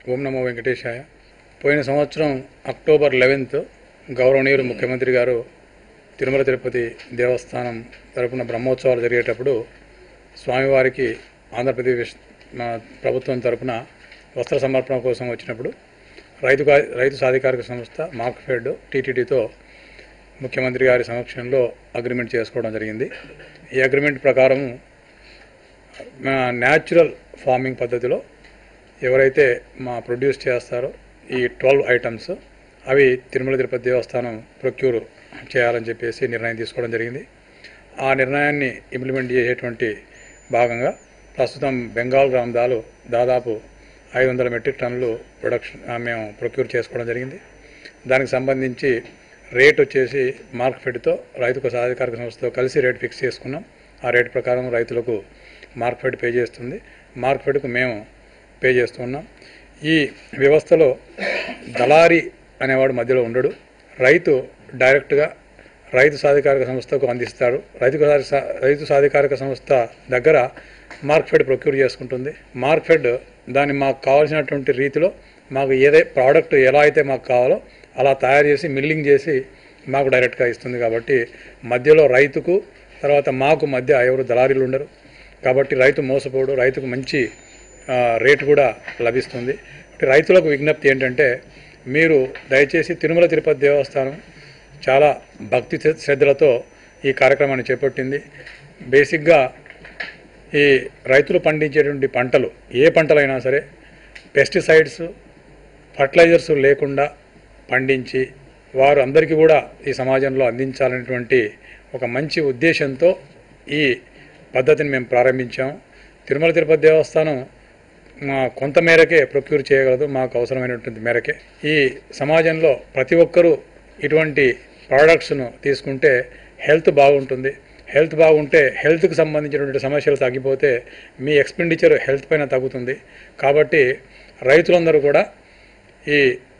ఓం నమో వెంకటేశాయ పోయిన సంవత్సరం అక్టోబర్ లెవెన్త్ గౌరవనీయులు ముఖ్యమంత్రి గారు తిరుమల తిరుపతి దేవస్థానం తరపున బ్రహ్మోత్సవాలు జరిగేటప్పుడు స్వామివారికి ఆంధ్రప్రదేశ్ మా ప్రభుత్వం తరపున వస్త్ర సమర్పణ కోసం వచ్చినప్పుడు రైతు కా- రైతు సాధికారిక సంస్థ మార్క్ఫెడ్ టీటీడీతో ముఖ్యమంత్రి గారి సమక్షంలో అగ్రిమెంట్ చేసుకోవడం జరిగింది ఈ అగ్రిమెంట్ ప్రకారం న్యాచురల్ ఫార్మింగ్ పద్ధతిలో ఎవరైతే మా ప్రొడ్యూస్ చేస్తారో ఈ ట్వెల్వ్ ఐటమ్స్ అవి తిరుమల తిరుపతి దేవస్థానం ప్రొక్యూర్ చేయాలని చెప్పేసి నిర్ణయం తీసుకోవడం జరిగింది ఆ నిర్ణయాన్ని ఇంప్లిమెంట్ చేసేటువంటి భాగంగా ప్రస్తుతం బెంగాల్ గ్రామదాలు దాదాపు ఐదు వందల మెట్రిక్ టన్నులు ప్రొడక్షన్ ఆ, మేము ప్రొక్యూర్ చేసుకోవడం జరిగింది దానికి సంబంధించి రేట్ వచ్చేసి మార్క్ఫెడ్తో రైతుకు సాధికారిక సంస్థతో కలిసి రేట్ ఫిక్స్ చేసుకున్నాం ఆ రేట్ ప్రకారం రైతులకు మార్క్ఫెడ్ పే చేస్తుంది మార్క్ఫెడ్కు మేము పే చేస్తున్నాం ఈ వ్యవస్థలో దళారీ అనేవాడు మధ్యలో ఉండడు రైతు డైరెక్ట్గా రైతు సాధికారిక సంస్థకు అందిస్తాడు రైతు సా- రైతు సాధికారిక సంస్థ దగ్గర మార్క్ఫెడ్ ప్రొక్యూర్ చేసుకుంటుంది మార్క్ఫెడ్ దాన్ని మాకు కావాల్సినటువంటి రీతిలో మాకు ఏదై ప్రోడక్ట్ ఎలా అయితే మాకు కావాలో అలా తయారు చేసి మిల్లింగ్ చేసి మాకు డైరెక్ట్గా ఇస్తుంది కాబట్టి మధ్యలో రైతుకు తర్వాత మాకు మధ్య ఎవరు దళారీలు ఉండరు కాబట్టి రైతు మోసపోడు రైతుకు మంచి ఆ, రేటు కూడా లభిస్తుంది కాబట్టి రైతులకు విజ్ఞప్తి ఏంటంటే మీరు దయచేసి తిరుమల తిరుపతి దేవస్థానం చాలా భక్తి శ్ర- శ్రద్ధలతో ఈ కార్యక్రమాన్ని చేపట్టింది బేసిక్గా ఈ రైతులు పండించేటువంటి పంటలు ఏ పంటలైనా సరే పెస్టిసైడ్స్ ఫర్టిలైజర్స్ లేకుండా పండించి వారు అందరికీ కూడా ఈ సమాజంలో అందించాలనేటువంటి ఒక మంచి ఉద్దేశంతో ఈ పద్ధతిని మేము ప్రారంభించాము తిరుమల తిరుపతి దేవస్థానం మా కొంత మేరకే ప్రొక్యూర్ చేయగలదు మాకు అవసరమైనటువంటి మేరకే ఈ సమాజంలో ప్రతి ఒక్కరూ ఇటువంటి ప్రోడక్ట్స్ను తీసుకుంటే హెల్త్ బాగుంటుంది హెల్త్ బాగుంటే హెల్త్కి సంబంధించినటువంటి సమస్యలు తగ్గిపోతే మీ ఎక్స్పెండిచర్ హెల్త్ పైన తగ్గుతుంది కాబట్టి రైతులందరూ కూడా ఈ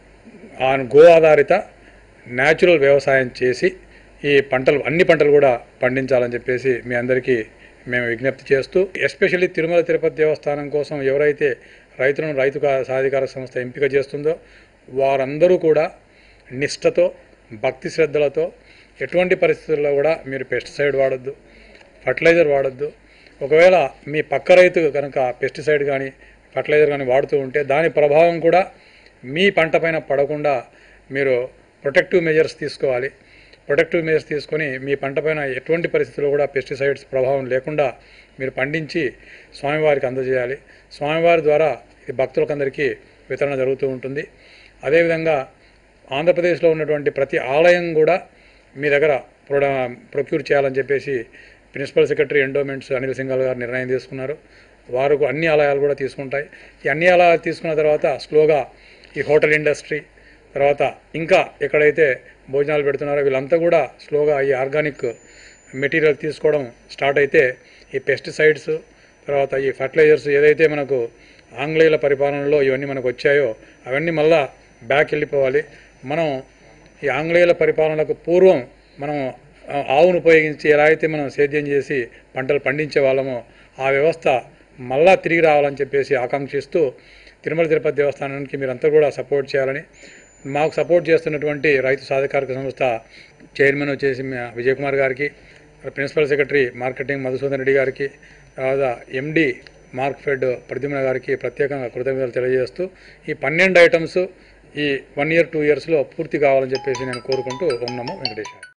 ఆ గో ఆధారిత న్యాచురల్ వ్యవసాయం చేసి ఈ పంటలు అన్ని పంటలు కూడా పండించాలని చెప్పేసి మీ అందరికీ మేము విజ్ఞప్తి చేస్తూ ఎస్పెషల్లీ తిరుమల తిరుపతి దేవస్థానం కోసం ఎవరైతే రైతులను రైతు కా- సాధికార సంస్థ ఎంపిక చేస్తుందో వారందరూ కూడా నిష్ఠతో భక్తి శ్రద్ధలతో ఎటువంటి పరిస్థితుల్లో కూడా మీరు పెస్టిసైడ్ వాడొద్దు ఫర్టిలైజర్ వాడొద్దు ఒకవేళ మీ పక్క రైతు కనుక పెస్టిసైడ్ కానీ ఫర్టిలైజర్ కానీ వాడుతూ ఉంటే దాని ప్రభావం కూడా మీ పంట పైన పడకుండా మీరు ప్రొటెక్టివ్ మెజర్స్ తీసుకోవాలి ప్రొటెక్టివ్ మెజర్స్ తీసుకొని మీ పంట పైన ఎటువంటి పరిస్థితుల్లో కూడా పెస్టిసైడ్స్ ప్రభావం లేకుండా మీరు పండించి స్వామివారికి అందజేయాలి స్వామివారి ద్వారా ఇది భక్తులకందరికీ వితరణ జరుగుతూ ఉంటుంది అదేవిధంగా ఆంధ్రప్రదేశ్లో ఉన్నటువంటి ప్రతి ఆలయం కూడా మీ దగ్గర ప్రొడ ప్రొక్యూర్ చేయాలని చెప్పేసి principal secretary endowments Anil Singhal garu నిర్ణయం తీసుకున్నారు వారు అన్ని ఆలయాలు కూడా తీసుకుంటాయి ఈ అన్ని ఆలయాలు తీసుకున్న తర్వాత స్లోగా ఈ హోటల్ ఇండస్ట్రీ తర్వాత ఇంకా ఎక్కడైతే భోజనాలు పెడుతున్నారో వీళ్ళంతా కూడా స్లోగా ఈ ఆర్గానిక్ మెటీరియల్ తీసుకోవడం స్టార్ట్ అయితే ఈ పెస్టిసైడ్స్ తర్వాత ఈ ఫర్టిలైజర్స్ ఏదైతే మనకు ఆంగ్లేయుల పరిపాలనలో ఇవన్నీ మనకు వచ్చాయో అవన్నీ మళ్ళా బ్యాక్ వెళ్ళిపోవాలి మనం ఈ ఆంగ్లేయుల పరిపాలనకు పూర్వం మనం ఆ, ఆవును ఉపయోగించి ఎలా అయితే మనం సేద్యం చేసి పంటలు పండించే వాళ్ళమో ఆ వ్యవస్థ మళ్ళా తిరిగి రావాలని చెప్పేసి ఆకాంక్షిస్తూ తిరుమల తిరుపతి దేవస్థానానికి మీరంతా కూడా సపోర్ట్ చేయాలని మాకు సపోర్ట్ చేస్తున్నటువంటి రైతు సాధికారిక సంస్థ చైర్మన్ వచ్చేసి మా విజయ్ కుమార్ గారికి principal secretary marketing Madhusudan Reddy గారికి తర్వాత ఎండి మార్క్ ఫెడ్ ప్రద్యుమ్న గారికి ప్రత్యేకంగా కృతజ్ఞతలు తెలియజేస్తూ ఈ పన్నెండు ఐటమ్స్ ఈ వన్ ఇయర్ టూ ఇయర్స్లో పూర్తి కావాలని చెప్పేసి నేను కోరుకుంటూ ఉన్నాము వెంకటేశ్వర